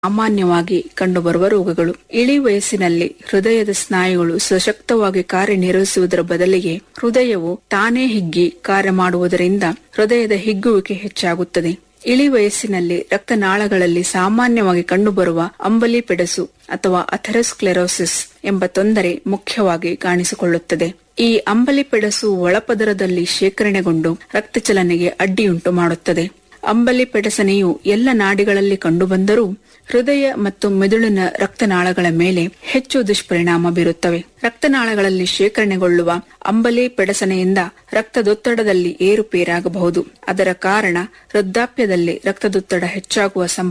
ಸಾಮಾನ್ಯವಾಗಿ ಕಂಡುಬರುವ ರೋಗಗಳು ಇಳಿ ವಯಸ್ಸಿನಲ್ಲಿ ಹೃದಯದ ಸ್ನಾಯುಗಳು ಸಶಕ್ತವಾಗಿ ಕಾರ್ಯನಿರ್ವಹಿಸುವುದರ ಬದಲಿಗೆ ಹೃದಯವು ತಾನೇ ಹಿಗ್ಗಿ ಕಾರ್ಯ ಮಾಡುವುದರಿಂದ ಹೃದಯದ ಹಿಗ್ಗುವಿಕೆ ಹೆಚ್ಚಾಗುತ್ತದೆ ಇಳಿ ವಯಸ್ಸಿನಲ್ಲಿ ರಕ್ತನಾಳಗಳಲ್ಲಿ ಸಾಮಾನ್ಯವಾಗಿ ಕಂಡುಬರುವ ಅಂಬಲಿ ಪೆಡಸು ಅಥವಾ ಅಥೆರೋಸ್ಕ್ಲೆರೋಸಿಸ್ ಎಂಬ ತೊಂದರೆ ಮುಖ್ಯವಾಗಿ ಕಾಣಿಸಿಕೊಳ್ಳುತ್ತದೆ ಈ ಅಂಬಲಿ ಪೆಡಸು ಒಳಪದರದಲ್ಲಿ ಶೇಖರಣೆಗೊಂಡು ರಕ್ತಚಲನೆಗೆ ಅಡ್ಡಿಯುಂಟು ಮಾಡುತ್ತದೆ ಅಂಬಲಿ ಪೆಡಸನೆಯು ಎಲ್ಲ ನಾಡಿಗಳಲ್ಲಿ ಕಂಡುಬಂದರೂ ಹೃದಯ ಮತ್ತು ಮೆದುಳಿನ ರಕ್ತನಾಳಗಳ ಮೇಲೆ ಹೆಚ್ಚು ದುಷ್ಪರಿಣಾಮ ಬೀರುತ್ತವೆ ರಕ್ತನಾಳಗಳಲ್ಲಿ ಶೇಖರಣೆಗೊಳ್ಳುವ ಅಂಬಲಿ ಪೆಡಸನೆಯಿಂದ ರಕ್ತದೊತ್ತಡದಲ್ಲಿ ಏರುಪೇರಾಗಬಹುದು ಅದರ ಕಾರಣ ವೃದ್ಧಾಪ್ಯದಲ್ಲಿ ರಕ್ತದೊತ್ತಡ ಹೆಚ್ಚಾಗುವ